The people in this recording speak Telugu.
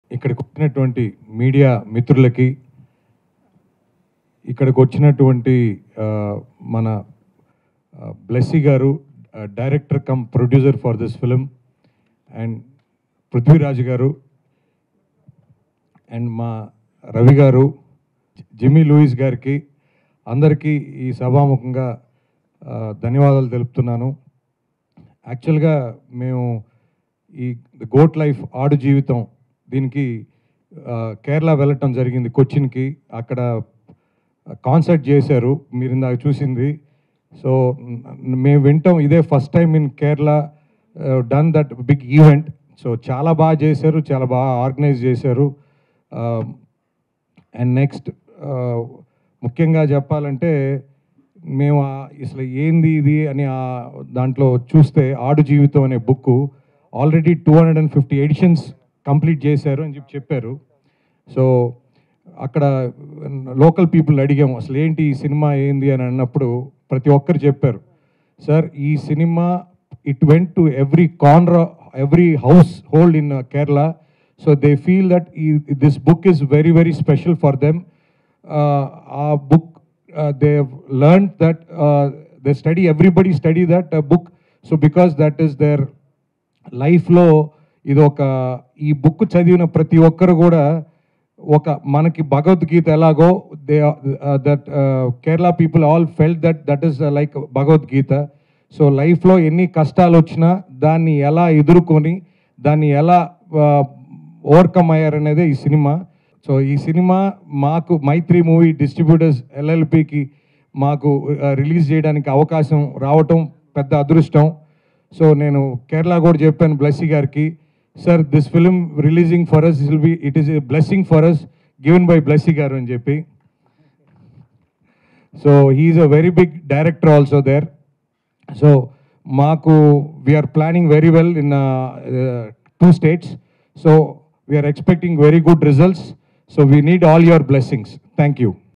ఇక్కడికి వచ్చినటువంటి మీడియా మిత్రులకి ఇక్కడికి వచ్చినటువంటి ఆ, మన ఆ, Blessy garu director cum producer for this film and Prithviraj garu and మా రవి గారు జిమ్మీ లూయిస్ గారికి అందరికీ ఈ సభాముఖంగా ఆ, ధన్యవాదాలు తెలుపుతున్నాను యాక్చువల్గా మేము ఈ గోట్ లైఫ్ ఆడు జీవితం దీనికి ఆ, కేరళ వెళ్ళటం జరిగింది కొచ్చిన్కి అక్కడ కాన్సర్ట్ చేశారు మీరు ఇందాక చూసింది సో మేము వింటాం ఇదే first time in Kerala done that big event so చాలా బాగా చేశారు చాలా బాగా ఆర్గనైజ్ చేశారు అండ్ నెక్స్ట్ ముఖ్యంగా చెప్పాలంటే మేము ఆ- అసలు ఏంది ఇది అని ఆ దాంట్లో చూస్తే ఆడు జీవితం అనే book already two hundred and fifty editions complete చేశారు అని చెప్పి చెప్పారు సో అక్కడ లోకల్ పీపుల్ అడిగాము అసలు ఏంటి ఈ సినిమా ఏంది అని అన్నప్పుడు ప్రతి ఒక్కరు చెప్పారు సార్ ఈ cinema it went to every corner every household in Kerala so they feel that ఈ this book is very very special for them ఆ book they learn that they study everybody study that book so because that is their లైఫ్లో ఇది ఒక ఈ బుక్ చదివిన ప్రతి ఒక్కరు కూడా ఒక మనకి భగవద్గీత ఎలాగో they that Kerala people all felt that that is like Bhagavad Gita so లైఫ్లో ఎన్ని కష్టాలు వచ్చినా దాన్ని ఎలా ఎదుర్కొని దాన్ని ఎలా ఓవర్కమ్ అయ్యారనేదే ఈ సినిమా సో ఈ సినిమా మాకు మైత్రి మూవీ డిస్ట్రిబ్యూటర్స్ ఎల్ఎల్పికి మాకు రిలీజ్ చేయడానికి అవకాశం రావటం పెద్ద అదృష్టం సో నేను కేరళ కూడా చెప్పాను బ్లెస్సీ గారికి sir this film releasing for us will be it is a blessing for us given by Blessy గారు అని చెప్పి so he is a very big director also there so మాకు we are planning very well in two states so we are expecting very good results so we need all your blessings thank you